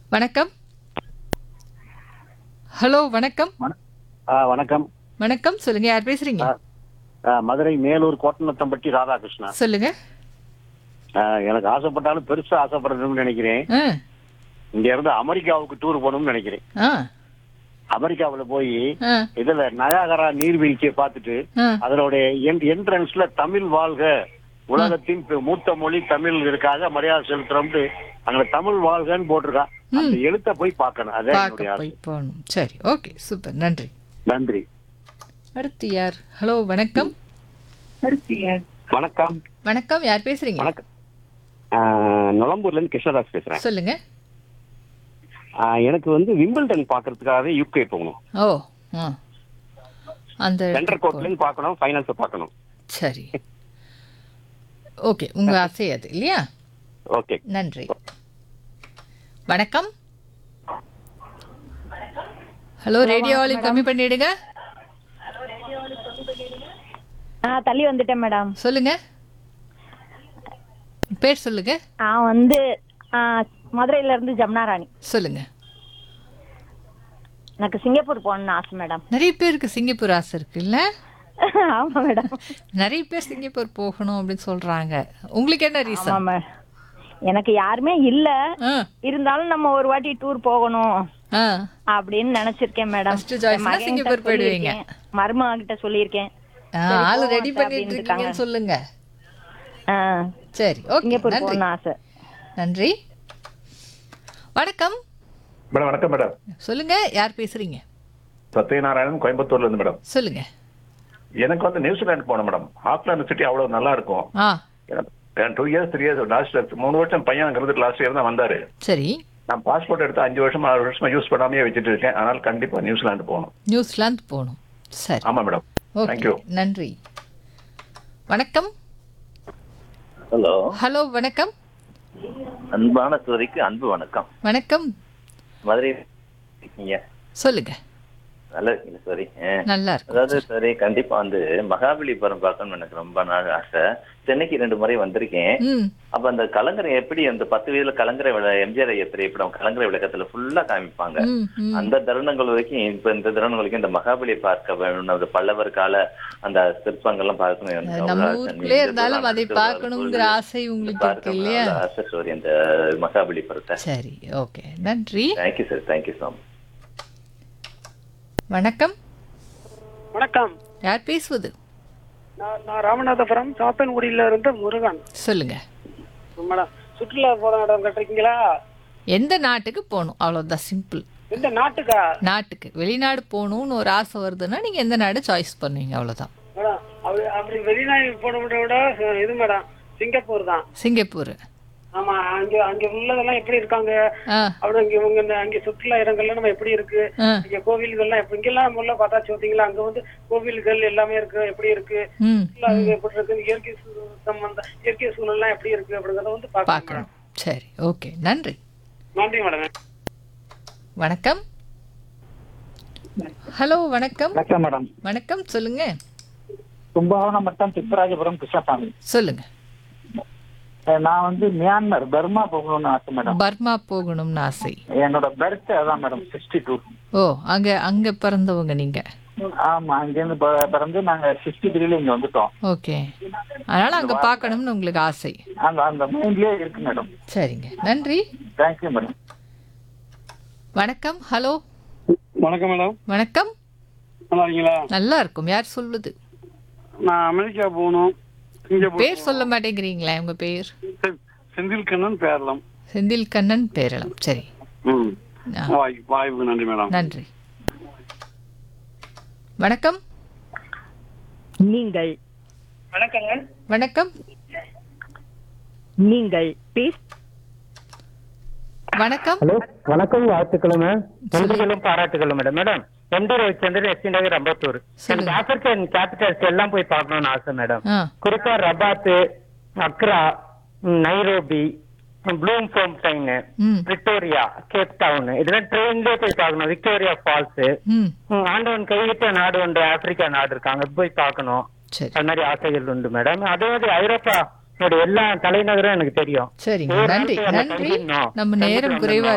வணக்கம் ஹலோ வணக்கம் ஆ, வணக்கம் வணக்கம் சொல்லுங்க யார் பேசுறீங்க ஆ, மதுரை மேலூர் கோட்டநத்தம்பட்டி ராதாகிருஷ்ணன் சொல்லுங்க ஆ, எனக்கு ஆசைப்பட்டாலும் பெருசா ஆசைப்படணும்னு நினைக்கிறேன் ஆ இங்க இருந்து அமெரிக்காவுக்கு டூர் போகணும்னு நினைக்கிறேன் ஆ அமெரிக்காவுல போய் ஆ இதுல நயாகரா நீர்வீழ்ச்சியை பார்த்துட்டு ஆ அதனுடைய என்ட்ரன்ஸ்ல தமிழ் வாழ்க உலகத்தின் பெ- மூத்த மொழி தமிழ் இருக்காக மரியாதை செலுத்துறோம்னு அங்க தமிழ் வாழ்கன்னு போட்டிருக்கா அந்த எழுத்த போய் பார்க்கணும் அதான் என்னுடைய பார்க்க ஆசை போய் போகணும் சரி ஓகே சூப்பர் நன்றி நன்றி அடுத்து யார் ஹலோ வணக்கம் வணக்கம் வணக்கம் யார் பேசுறீங்க வணக்கம் நுளம்பூர்ல இருந்து கிருஷ்ணதாஸ் பேசுறேன் சொல்லுங்க ஆஹ் எனக்கு வந்து விம்பிள்டன் பாக்குறதுக்காகவே யூகே போகணும் ஓ ஆ அந்த சென்டர் கோர்ட்ல இருந்து பார்க்கணும் ஃபைனல்ஸ் பார்க்கணும் சரி ஓகே உங்க ஆசை அது இல்லையா ஓகே நன்றி வணக்கம் ஹலோ ரேடியோ வால்யூம் கம்மி பண்ணிடுங்க ஆ தள்ளி வந்துட்டேன் மேடம் சொல்லுங்க பேர் சொல்லுங்க நான் வந்து ஆ, மதுரையில இருந்து ஜமுனா ராணி சொல்லுங்க எனக்கு சிங்கப்பூர் போகணும்னு ஆசை மேடம் நிறைய பேருக்கு சிங்கப்பூர் ஆசை இருக்குல்ல ஆமா மேடம் நிறைய பேர் சிங்கப்பூர் போகணும் அப்படின்னு சொல்றாங்க உங்களுக்கு என்ன ஆமா ரீசன் மே- எனக்கு யாருமே இல்ல ஆ இருந்தாலும் நம்ம ஒரு வாட்டி டூர் போகணும் ஆ அப்படின்னு நினைச்சிருக்கேன் மேடம் First choice னா என் மகன்கிட்ட சிங்கப்பூர் போயிடுவீங்க. சொல்லியிருக்கேன். மருமக கிட்ட சொல்லியிருக்கேன் ஆ, சரி, ஆளு போவோம் ரெடி சார் பண்ணிட்டு அப்படின்னு இருக்கீங்கன்னு சொல்லுங்க ஆ, சரி ஓகே சிங்கப்பூர் நன்றி போகணும்னு ஆசை நன்றி வணக்கம் மேடம் வணக்கம் மேடம் சொல்லுங்க யார் பேசுறீங்க சத்யநாராயணன் கோயம்புத்தூர்ல இருந்து மேடம் சொல்லுங்க எனக்கு வந்து நியூசிலாந்து போகணும் மேடம் ஆக்லாந்து சிட்டி அவ்வளவு நல்லா இருக்கும் ஆ two years three years last மூணு வருஷம் பையன் அங்கிருந்து லாஸ்ட் இயர் தான் வந்தாரு சரி நான் பாஸ்போர்ட் எடுத்து அஞ்சு வருஷம் ஆறு வருஷமா யூஸ் பண்ணாமே வச்சுட்டு இருக்கேன் அதனால கண்டிப்பா நியூசிலாந்து போகணும் நியூசிலாந்து போகணும் சரி ஆமா மேடம் ஓகே தேங்க்யூ நன்றி வணக்கம் ஹலோ ஹலோ வணக்கம் அன்பான சோதிக்கு அன்பு வணக்கம் வணக்கம் மதுரை இருக்கீங்க சொல்லுங்க நல்லா இருக்கீங்க சாரி நல்லா இருக்கும் அதாவது சரி கண்டிப்பா வந்து மகாபலிபுரம் பார்க்கணும்னு எனக்கு ரொம்ப நாள் ஆசை சென்னைக்கு ரெண்டு முறை வந்திருக்கேன் ம் அப்ப அந்த கலங்கரை எப்படி அந்த பத்து வயதுல கலங்கரை விள எம்ஜிஆர் ஐயா திரைப்படம் கலங்கரை விளக்கத்துல ஃபுல்லா காமிப்பாங்க ம் ம் அந்த தருணங்கள் வரைக்கும் இப்ப இந்த தருணங்கள் வரைக்கும் இந்த மகாபலி பார்க்க வேணும் அந்த பல்லவர் கால அந்த சிற்பங்கள்லாம் பார்க்கணும் எனக்கு அது அவ்வளவு நம்ம ஆசை. ஊருக்குள்ளே நீங்க இருந்தாலும் அதை சொல்றது பார்க்கணுங்கிற ஆசை உங்களுக்கு இருக்கு பார்க்கணும் இல்லையா அவ்வளவு ஆசை சோரி அந்த மகாபலிபுரத்தை சரி ஓகே நன்றி thank you sir thank you so much வணக்கம் வணக்கம் யார் பேசுவது நான் நான் ராமநாதபுரம் சாத்தன்குடியில இருந்து முருகன் சொல்லுங்க மேடம் சுற்றுலா போற இடம் கட்டிருக்கீங்களா எந்த நாட்டுக்கு போகணும் அவ்வளோதான் சிம்பிள் இந்த நாட்டுக்கா நாட்டுக்கு வெளிநாடு போகணும்னு ஒரு ஆசை வருதுன்னா நீங்கள் எந்த நாடு சாய்ஸ் பண்ணுவீங்க அவ்வளோதான் மேடம் அப்படி அப்படி வெளிநாடு போனதை விட அஹ், இது மேடம் சிங்கப்பூர் தான் சிங்கப்பூர் ஆமா அங்க அங்க உள்ளதெல்லாம் எப்படி இருக்காங்க ஆ அப்படி அங்க இவங்க இந்த அங்க சுற்றுலா இடங்கள்லாம் நம்ம எப்படி இருக்கு ஆ இங்க கோவில்கள்லாம் எப்படி இங்கெல்லாம் நம்ம உள்ள பார்த்தா பார்த்தீங்களா அங்க வந்து கோவில்கள் எல்லாமே இருக்கு எப்படி இருக்கு ம் சுற்றுலா இது எப்படி இருக்கு இயற்கை சூ- சம்பந்த இயற்கை சூழல்லாம் எப்படி இருக்கு அப்படிங்கறத வந்து பார்க்கணும் பார்க்கணும் சரி ஓகே நன்றி நன்றி மேடம் வணக்கம் ஹலோ வணக்கம் வணக்கம் மேடம் வணக்கம் சொல்லுங்க கும்பகோணம் மட்டம் திப்பராஜபுரம் கிருஷ்ணசாமி சொல்லுங்க அஹ் நான் வந்து மியான்மர் பர்மா போகணும்னு ஆசை மேடம் பர்மா போகணும்னு ஆசை என்னோட பர்த் அதான் மேடம் சிக்ஸ்டி டூ ஓ அங்க அங்க பிறந்தவங்க நீங்க ஆமா அங்கிருந்து ப- பிறந்து நாங்க சிக்ஸ்டி த்ரீல இங்க வந்துட்டோம் ஓகே அதனால அங்க பார்க்கணும்னு உங்களுக்கு ஆசை அந்த அந்த மைண்ட்லயே இருக்கு மேடம் சரிங்க நன்றி தேங்க்யூ மேடம் வணக்கம் ஹலோ வணக்கம் மேடம் வணக்கம் நல்லா இருக்கீங்களா நல்லா இருக்கும் யார் சொல்லுது நான் அமெரிக்கா போகணும் சிங்கப்பூர் பேர் சொல்ல மாட்டேங்கிறீங்களா உங்க பேர் செ- செந்தில் கண்ணன் பேரலாம் செந்தில் கண்ணன் பேரளம் சரி ம் ஆ, வாய் வாய்ப்பு நன்றி மேடம் நன்றி வணக்கம் நீங்கள் வணக்கங்க வணக்கம் நீங்கள் பேச வணக்கம் ஹலோ வணக்கம் வாழ்த்துக்களும் நன்றிகளும் பாராட்டுகளும் madam madam MD Ravichandran SD Nagar Ambattur சொல்லுங்க. எனக்கு ஆப்பிரிக்கன் கேபிட்டல்ஸ் எல்லாம் போய் பார்க்கணும்னு ஆசை மேடம் ஆ குறிப்பா ரபாத்து அக்ரா ம், நைரோபி ப்ளூம் ஃபோம் டைன் ம் விக்டோரியா கேப் டவுன் இதெல்லாம் ட்ரெயின்லயே போய் பார்க்கணும் விக்டோரியா ஃபால்ஸ் ம் ஆண்டவன் கைவிட்ட நாடு ஒன்று ஆப்பிரிக்கா நாடு இருக்காங்க போய் பார்க்கணும் சரி அது மாதிரி ஆசைகள் உண்டு மேடம் அதே மாதிரி ஐரோப்பா எல்லா தலைநகரும் எனக்கு தெரியும் சரிங்க ஒரு நன்றி நாளைக்கு அதை நன்றி தங்கிடணும். நம்ம நேரம் தங்கிட்டு குறைவா வந்துடணும்.